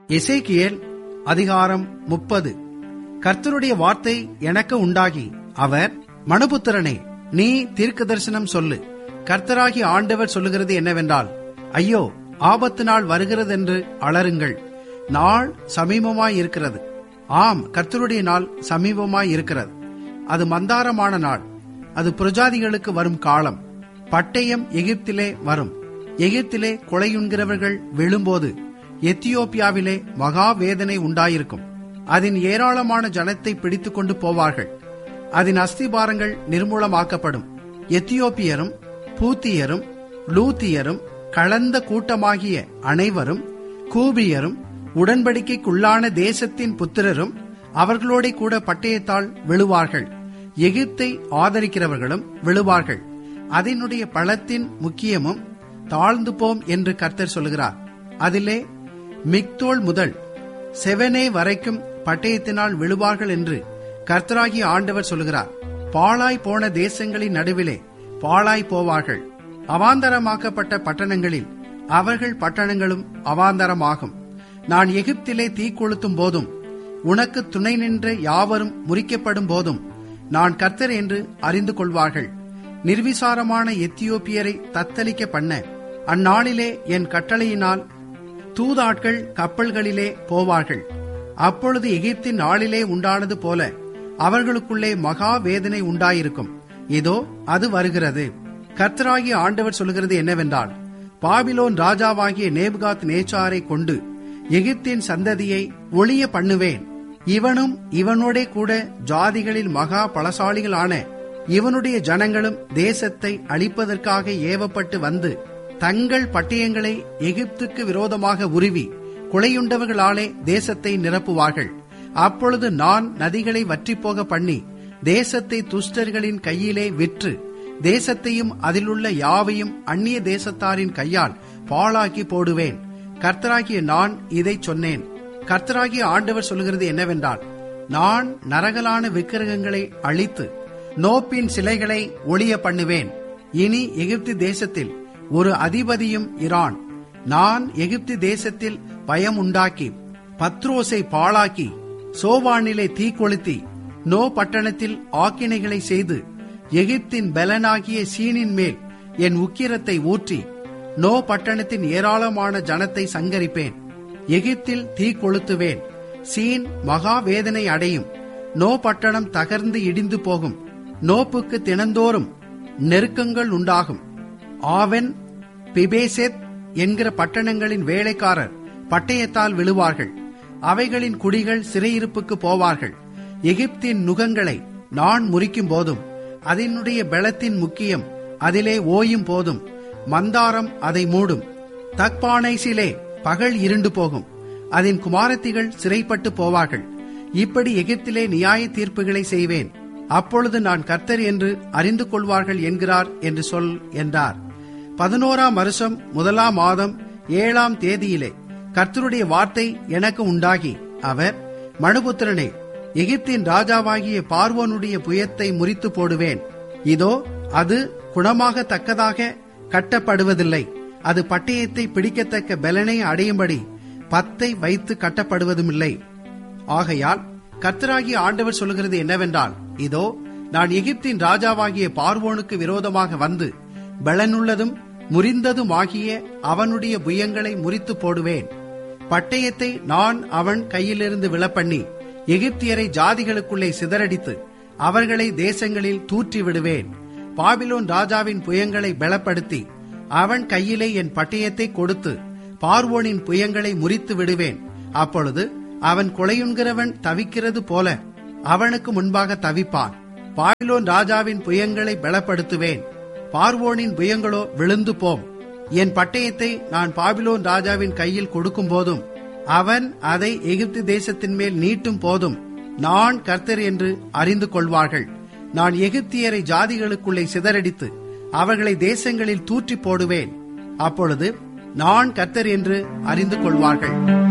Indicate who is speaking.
Speaker 1: எசேக்கியேல் அதிகாரம் முப்பது கர்த்தருடைய வார்த்தை எனக்கு உண்டாகி அவர் மனுபுத்திரனே நீ தீர்க்க தரிசனம் சொல்லு கர்த்தராகி ஆண்டவர் சொல்லுகிறது என்னவென்றால் ஐயோ ஆபத்து நாள் வருகிறதென்று அலறுங்கள் நாள் சமீபமாய் இருக்கிறது ஆம் கர்த்தருடைய நாள் சமீபமாய் இருக்கிறது அது மந்தாரமான நாள் அது புரஜாதிகளுக்கு வரும் காலம் பட்டயம் எகிப்திலே வரும் எகிப்திலே கொலையுண்கிறவர்கள் விழும்போது எத்தியோப்பியாவிலே மகா வேதனை உண்டாயிருக்கும் அதன் ஏராளமான ஜனத்தை பிடித்துக் கொண்டு போவார்கள் அதன் அஸ்திபாரங்கள் நிர்மூலமாக்கப்படும் எத்தியோப்பியரும் பூத்தியரும் லூத்தியரும் கலந்த கூட்டமாகிய அனைவரும் கூபியரும் உடன்படிக்கைக்குள்ளான தேசத்தின் புத்திரரும் அவர்களோட கூட பட்டயத்தால் விழுவார்கள் எகிப்தை ஆதரிக்கிறவர்களும் விழுவார்கள் அதனுடைய பழத்தின் முக்கியமும் தாழ்ந்து போம் என்று கர்த்தர் சொல்கிறார் அதிலே மிக்தோல் முதல் செவனே வரைக்கும் பட்டயத்தினால் விழுவார்கள் என்று கர்த்தராகிய ஆண்டவர் சொல்கிறார் பாழாய் போன தேசங்களின் நடுவிலே பாழாய் போவார்கள் அவாந்தரமாக்கப்பட்ட பட்டணங்களில் அவர்கள் பட்டணங்களும் அவாந்தரமாகும் நான் எகிப்திலே தீ கொளுத்தும் போதும் உனக்கு துணை நின்ற யாவரும் முறிக்கப்படும் போதும் நான் கர்த்தர் என்று அறிந்து கொள்வார்கள் நிர்விசாரமான எத்தியோப்பியரை தத்தளிக்க பண்ண அந்நாளிலே என் கட்டளையினால் தூதாட்கள் கப்பல்களிலே போவார்கள் அப்பொழுது எகிப்தின் நாளிலே உண்டானது போல அவர்களுக்குள்ளே மகா வேதனை உண்டாயிருக்கும் இதோ அது வருகிறது கர்த்தராகிய ஆண்டவர் சொல்கிறது என்னவென்றால் பாபிலோன் ராஜாவாகிய நேபுகாத் நேச்சாரை கொண்டு எகிப்தின் சந்ததியை ஒளிய பண்ணுவேன் இவனும் இவனோடே கூட ஜாதிகளில் மகா பலசாலிகளான இவனுடைய ஜனங்களும் தேசத்தை அழிப்பதற்காக ஏவப்பட்டு வந்து தங்கள் பட்டயங்களை எகிப்துக்கு விரோதமாக உருவி கொலையுண்டவர்களாலே தேசத்தை நிரப்புவார்கள் அப்பொழுது நான் நதிகளை வற்றிப்போக பண்ணி தேசத்தை துஷ்டர்களின் கையிலே விற்று தேசத்தையும் அதிலுள்ள யாவையும் அந்நிய தேசத்தாரின் கையால் பாழாக்கி போடுவேன் கர்த்தராகிய நான் இதை சொன்னேன் கர்த்தராகிய ஆண்டவர் சொல்கிறது என்னவென்றால் நான் நரகலான விக்கிரகங்களை அழித்து நோப்பின் சிலைகளை ஒளிய பண்ணுவேன் இனி எகிப்து தேசத்தில் ஒரு அதிபதியும் இரான் நான் எகிப்து தேசத்தில் பயம் உண்டாக்கி பத்ரோஸை பாழாக்கி சோவானிலே தீ கொளுத்தி நோ பட்டணத்தில் ஆக்கினைகளை செய்து எகிப்தின் பலனாகிய சீனின் மேல் என் உக்கிரத்தை ஊற்றி நோ பட்டணத்தின் ஏராளமான ஜனத்தை சங்கரிப்பேன் எகிப்தில் தீ கொளுத்துவேன் சீன் மகா வேதனை அடையும் நோ பட்டணம் தகர்ந்து இடிந்து போகும் நோப்புக்கு தினந்தோறும் நெருக்கங்கள் உண்டாகும் ஆவென் பிபேசெத் என்கிற பட்டணங்களின் வேலைக்காரர் பட்டயத்தால் விழுவார்கள் அவைகளின் குடிகள் சிறையிருப்புக்கு போவார்கள் எகிப்தின் நுகங்களை நான் முறிக்கும் போதும் அதனுடைய பலத்தின் முக்கியம் அதிலே ஓயும் போதும் மந்தாரம் அதை மூடும் தக்பானைசிலே பகல் இருண்டு போகும் அதன் குமாரத்திகள் சிறைப்பட்டு போவார்கள் இப்படி எகிப்திலே நியாய தீர்ப்புகளை செய்வேன் அப்பொழுது நான் கர்த்தர் என்று அறிந்து கொள்வார்கள் என்கிறார் என்று சொல் என்றார் பதினோராம் வருஷம் முதலாம் மாதம் ஏழாம் தேதியிலே கர்த்தருடைய வார்த்தை எனக்கு உண்டாகி அவர் மனுபுத்திரனே எகிப்தின் ராஜாவாகிய பார்வோனுடைய புயத்தை முறித்து போடுவேன் இதோ அது குணமாக தக்கதாக கட்டப்படுவதில்லை அது பட்டயத்தை பிடிக்கத்தக்க பலனை அடையும்படி பத்தை வைத்து கட்டப்படுவதுமில்லை ஆகையால் கர்த்தராகிய ஆண்டவர் சொல்லுகிறது என்னவென்றால் இதோ நான் எகிப்தின் ராஜாவாகிய பார்வோனுக்கு விரோதமாக வந்து பலனுள்ளதும் முறிந்ததுமாகிய அவனுடைய புயங்களை முறித்து போடுவேன் பட்டயத்தை நான் அவன் கையிலிருந்து விழப்பண்ணி எகிப்தியரை ஜாதிகளுக்குள்ளே சிதறடித்து அவர்களை தேசங்களில் தூற்றி விடுவேன் பாபிலோன் ராஜாவின் புயங்களை பலப்படுத்தி அவன் கையிலே என் பட்டயத்தை கொடுத்து பார்வோனின் புயங்களை முறித்து விடுவேன் அப்பொழுது அவன் கொலையுண்கிறவன் தவிக்கிறது போல அவனுக்கு முன்பாக தவிப்பான் பாபிலோன் ராஜாவின் புயங்களை பலப்படுத்துவேன் பார்வோனின் புயங்களோ விழுந்து போம் என் பட்டயத்தை நான் பாபிலோன் ராஜாவின் கையில் கொடுக்கும் போதும் அவன் அதை எகிப்து தேசத்தின் மேல் நீட்டும் போதும் நான் கர்த்தர் என்று அறிந்து கொள்வார்கள் நான் எகிப்தியரை ஜாதிகளுக்குள்ளே சிதறடித்து அவர்களை தேசங்களில் தூற்றி போடுவேன் அப்பொழுது நான் கர்த்தர் என்று அறிந்து கொள்வார்கள்